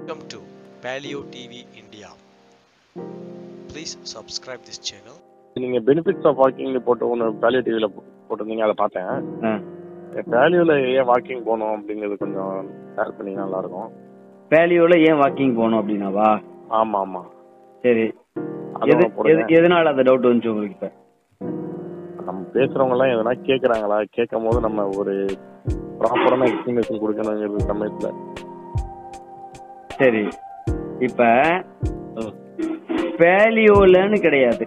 Welcome to Paleo TV India. Please subscribe this channel. நீங்க benefits of walking போட்டு ஒன்று value டிவியில் போட்டிருந்தீங்க அதை பார்த்தேன் ஆ. வேல்யூவில் ஏன் வாக்கிங் போகணும் அப்படிங்கிறது கொஞ்சம் ஷேர் பண்ணி நல்லா இருக்கும் வேலியோல ஏன் வாக்கிங் போகணும் அப்படின்னாவா ஆமா ஆமா சரி அது எது ஒண்ணு போடுங்க. எது- எதனால அந்த டவுட் வந்துச்சு உங்களுக்கு இப்ப நம்ம பேசுறவங்க எல்லாம் எதனா கேட்கறாங்களா கேட்கும் போது நம்ம ஒரு ப்ராப்பரான எக்ஸ்பிளனேஷன் கொடுக்கணுங்கிறது சமயத்துல சரி இப்ப பேலியோலன்னு கிடையாது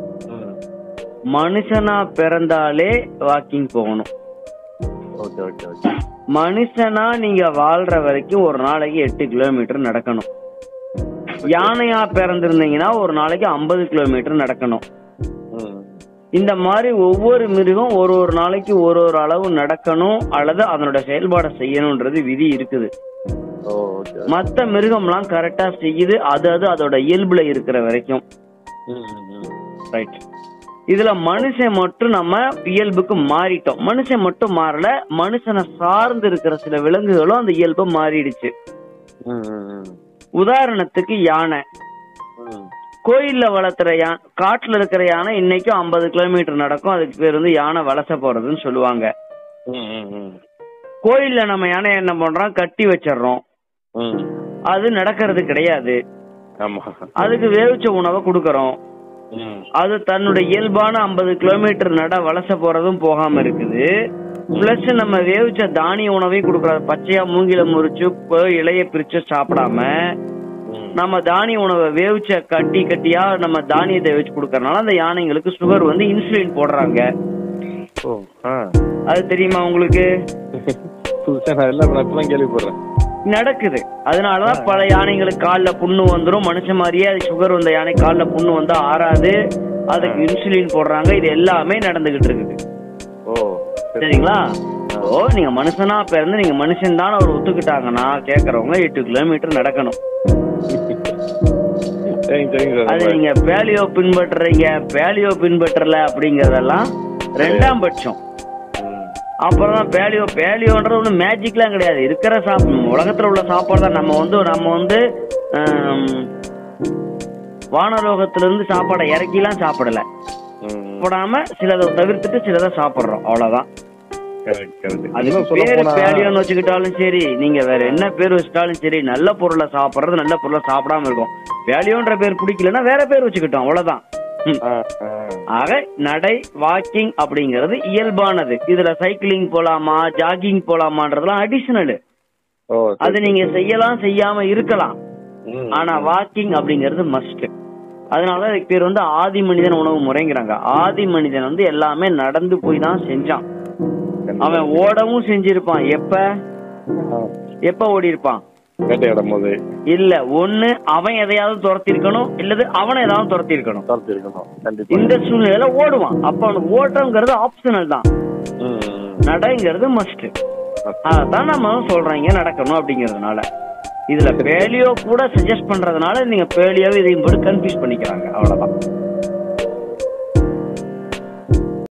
மனுஷனா பிறந்தாலே வாக்கிங் போகணும் ஓகே ஓகே ஓகே மனுஷனா நீங்க வாழ்ற வரைக்கும் ஒரு நாளைக்கு எட்டு கிலோமீட்டர் நடக்கணும் யானையா பிறந்திருந்தீங்கன்னா ஒரு நாளைக்கு ஐம்பது கிலோமீட்டர் நடக்கணும் ம் இந்த மாதிரி ஒவ்வொரு மிருகம் ஒரு ஒரு நாளைக்கு ஒரு ஒரு அளவு நடக்கணும் அல்லது அதனோட செயல்பாடை செய்யணும்ன்றது விதி இருக்குது ஓ ஓகே மத்த மிருகம்லாம் கரெக்டா செய்யுது அது அது அதோட இயல்புல இருக்கிற வரைக்கும் ம் ம் ரைட் இதுல மனுஷன் மட்டும் நம்ம இயல்புக்கு மாறிட்டோம் மனுஷன் மட்டும் மாறல மனுஷனை சார்ந்து இருக்கிற சில விலங்குகளும் அந்த இயல்பை மாறிடுச்சு ம் ம் ம் உதாரணத்துக்கு யானை ம் கோயில்ல வளர்த்துற யானை காட்டுல இருக்கிற யானை இன்னைக்கும் ஐம்பது கிலோமீட்டர் நடக்கும் அதுக்கு பேர் வந்து யானை வலச போறதுன்னு சொல்லுவாங்க ம் ம் ம் கோயில்ல நம்ம யானை என்ன பண்றோம் கட்டி வச்சிடுறோம் ம் அது நடக்கிறது கிடையாது ஆமா அதுக்கு வேவிச்ச உணவை கொடுக்கறோம் ம் அது தன்னுடைய இயல்பான ஐம்பது கிலோமீட்டர் நட வலச போறதும் போகாம இருக்குது பிளஸ் நம்ம வேவிச்ச தானிய உணவையும் கொடுக்கறோம் பச்சையா மூங்கில முறிச்சு ப- இலைய பிரிச்சு சாப்பிடாம ம் நம்ம தானிய உணவை வேவிச்ச கட்டி கட்டியா நம்ம தானியத்தை வச்சு கொடுக்கறனால அந்த யானைங்களுக்கு சுகர் வந்து இன்சுலின் போடுறாங்க ஓ ஆ அது தெரியுமா உங்களுக்கு புதுசா நான் எல்லாம் நான் இப்பதான் கேள்விப்படுறேன் நடக்குது அதனாலதான் பல யானைங்களுக்கு கால்ல புண்ணு வந்துரும் மனுஷன் மாதிரியே அது சுகர் வந்த யானை கால்ல புண்ணு வந்தா ஆறாது அதுக்கு இன்சுலின் போடுறாங்க இது எல்லாமே நடந்துகிட்டு இருக்குது ஓ சரி. சரிங்களா ஓ நீங்க மனுஷனா பிறந்து நீங்க மனுஷன் தானே ஒரு ஒத்துக்கிட்டாங்கன்னா கேக்குறவங்க எட்டு கிலோமீட்டர் நடக்கணும் சரிங்க சரிங்க அது சார் நீங்க பேலியோ பின்பற்றுறீங்க பேலியோ பின்பற்றல அப்படிங்கறதெல்லாம் ரெண்டாம் பட்சம் ம். அப்புறம் தான் பேலியோ பேலியோன்றது ஒன்றும் மேஜிக்லாம் கிடையாது இருக்கிற சாப் உலகத்துல உள்ள சாப்பாடு தான் நம்ம வந்து நம்ம வந்து ஆம், வானலோகத்துல இருந்து சாப்பாடை இறக்கிலாம் சாப்பிடல ம். போடாம சிலதை தவிர்த்துட்டு சிலதை சாப்பிடுறோம் அவ்வளவுதான் correct, correct. அதுக்கு இன்னும் சொல்லப் பேரு போனா- பேலியோன்னு வச்சுக்கிட்டாலும் சரி நீங்க வேற என்ன பேர் வச்சுட்டாலும் சரி நல்ல பொருளை சாப்பிடுறது நல்ல பொருளை சாப்பிடாம இருக்கும் பேலியோன்ற பேர் பிடிக்கலன்னா வேற பேர் வச்சுக்கிட்டோம் அவ்வளவுதான் ம். ஆ, ஆ. ஆக நடை வாக்கிங் அப்படிங்கிறது இயல்பானது இதுல சைக்கிளிங் போலாமா ஜாகிங் போலாமான்றதெல்லாம் அடிஷனல் ஓ, சரி. அது நீங்க செய்யலாம் செய்யாம இருக்கலாம் ம். ஆனா வாக்கிங் அப்படிங்கிறது மஸ்ட் அதனால இதுக்கு பேர் வந்து ஆதி மனிதன் உணவு முறைங்கிறாங்க ஆதி மனிதன் வந்து எல்லாமே நடந்து போய் தான் செஞ்சான் அவன் ஓடவும் செஞ்சிருப்பான் எப்ப ஆ. எப்ப ஓடி இருப்பான் வேட்டையாடும் போது இல்ல ஒண்ணு அவன் எதையாவது துரத்தி இருக்கணும் இல்லது அவனை ஏதாவது துரத்தி இருக்கணும் சாப்பிட்டு இருக்கணும் கண்டிப்பா இந்த சூழ்நிலையில ஓடுவான் அப்ப அவனுக்கு ஓட்டம்ங்கிறது ஆப்ஷனல் தான் ம், ம். நடைங்கிறது மஸ்ட் அதான் நம்ம சொல்றீங்க நடக்கணும் அப்படிங்கறதுனால இதுல பேலியோ கூட சஜஸ்ட் பண்றதுனால நீங்க பேலியோவை இதையும் போட்டு கன்ஃபியூஸ் பண்ணிக்கிறாங்க அவ்வளவுதான்